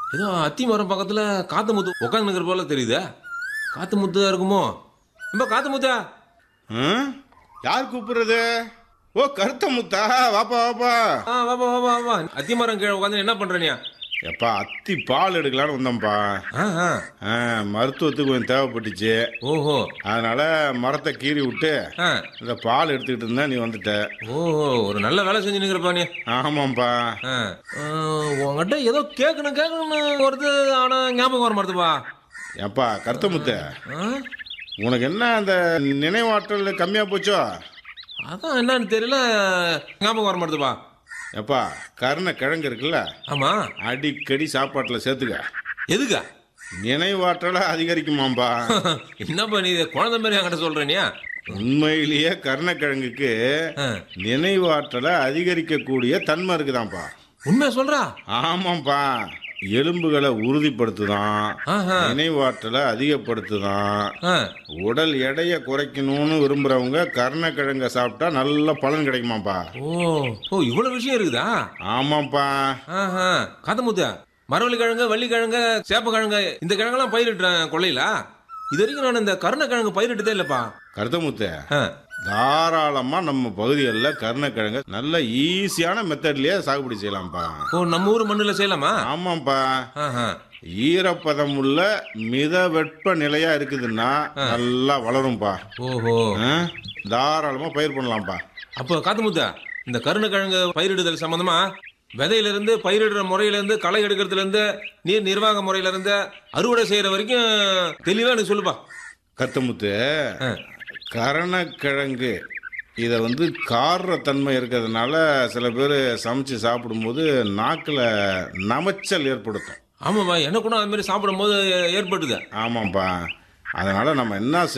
ஏதோ அத்தி மரம் பக்கத்துல காத்து முத்து உட்காந்து நிக்கிற போல தெரியுதா காத்து முத்து தான் இருக்குமோ ரொம்ப காத்து முத்தா ம்? யார் கூப்பிடுறது ஓ கருத்த முத்தா வாப்பா வாப்பா ஆ வாப்பா வாப்பா வாப்பா அத்தி மரம் கீழே உட்காந்து என்ன பண்ற நீ எப்பா அத்தி பால் எடுக்கலான்னு வந்தோம்ப்பா ஆ ஆ ஆ, மருத்துவத்துக்கு கொஞ்சம் தேவைப்பட்டுச்சு ஓஹோ அதனால மரத்தை கீறி விட்டு ஆ இந்த பால் எடுத்துக்கிட்டு இருந்தா நீ வந்துட்ட ஓஹோ ஒரு நல்ல வேலை செஞ்சு நிக்கிறப்பா நீ ஆமாம்ப்பா ஆ, ஆ, உன்கிட்ட ஏதோ கேட்கணும் கேட்கணும்னு வருது ஆனா ஞாபகம் வர மாட்டுதுப்பா எப்பா கருத்த முத்த ஆ? உனக்கு என்ன அந்த நினைவாற்றல் கம்மியா போச்சோ அதான் என்னன்னு தெரியல ஞாபகம் வர மாட்டுதுப்பா எப்பா கருணை கிழங்கு இருக்குல்ல ஆமா அடிக்கடி சாப்பாட்டில் சேர்த்துக்க எதுக்கா நினைவாற்றலை அதிகரிக்குமாம்பா என்னப்பா நீ இதை குழந்தை மாதிரி என்கிட்ட சொல்ற நீ உண்மையிலேயே கருணக்கிழங்குக்கு ஆ, நினைவாற்றலை அதிகரிக்கக்கூடிய தன்மை இருக்குதாம்ப்பா உண்மையா சொல்றா ஆமாம்ப்பா எலும்புகளை உறுதிப்படுத்துதான் ஆஹா. நினைவாற்றலை அதிகப்படுத்துதான் ஆ, உடல் எடையை குறைக்கணும்னு விரும்புறவங்க கருணக்கிழங்க சாப்பிட்டா நல்ல பலன் கிடைக்குமாப்பா ஓ ஓ இவ்வளவு விஷயம் இருக்குதா ஆமாப்பா ஆஹா காத்தமுத்த மரவள்ளி கிழங்கு வள்ளி கிழங்கு சேப்ப கிழங்கு இந்த கிழங்கெல்லாம் பயிரிட்டுறேன் கொள்ளையில இது வரைக்கும் நான் இந்த கருணக்கிழங்கு பயிரிட்டதே இல்லப்பா கருத்தமுத்த ஆ, தாராளமா நம்ம பகுதிகளில் கருணக்கிழங்கு நல்ல ஈஸியான மெத்தட்லயே சாகுபடி செய்யலாம்ப்பா ஓ நம்ம ஊர் மண்ணுல செய்யலாமா ஆமாம்ப்பா ஆஹா ஈரப்பதம் உள்ள மித வெப்ப நிலையா இருக்குதுன்னா நல்லா வளரும்பா ஓஹோ ஆ? தாராளமா பயிர் பண்ணலாம்ப்பா அப்போ காத்தமுத்த இந்த கருணக்கிழங்கு பயிரிடுதல் சம்பந்தமா விதையில இருந்து பயிரிடுற முறையில இருந்து களை எடுக்கிறதுல இருந்து நீர் நிர்வாக முறையில இருந்து அறுவடை செய்யற வரைக்கும் தெளிவா எனக்கு சொல்லுப்பா கருத்தமுத்து ஆ, கரணக்கிழங்கு இதை வந்து கார தன்மை இருக்கிறதுனால சில பேர் சமைச்சு சாப்பிடும்போது நாக்கில் நமைச்சல் ஏற்படுத்தும் ஆமாப்பா எனக்கு கூட அது மாதிரி சாப்பிடும்போது ஏற்பட்டுது ஆமாம்ப்பா அதனால நம்ம என்ன